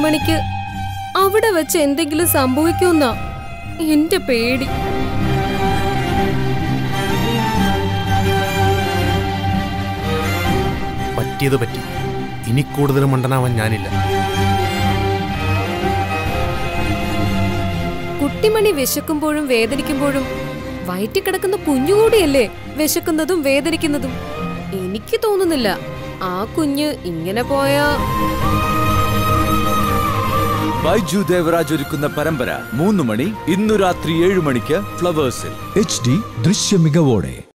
കുട്ടിമണിക്ക് അവിടെ വെച്ച് എന്തെങ്കിലും സംഭവിക്കുമെന്നാ എന്റെ പേടി പറ്റിയത് പറ്റി ഇനി കൂടുതൽ മണ്ടനാവാൻ ഞാനില്ല കുട്ടിമണി വിശക്കുമ്പോഴും വേദനിക്കുമ്പോഴും വയറ്റിൽ കിടക്കുന്ന കുഞ്ഞുകൂടിയല്ലേ വിശക്കുന്നതും വേദനിക്കുന്നതും എനിക്ക് തോന്നുന്നില്ല ആ കുഞ്ഞ് ഇങ്ങനെ പോയാ ബൈജു ദേവരാജ് ഒരുക്കുന്ന പരമ്പര മൂന്ന് മണി ഇന്നു രാത്രി ഏഴ് മണിക്ക് ഫ്ലവേഴ്സിൽ എച്ച് ഡി ദൃശ്യമികവോടെ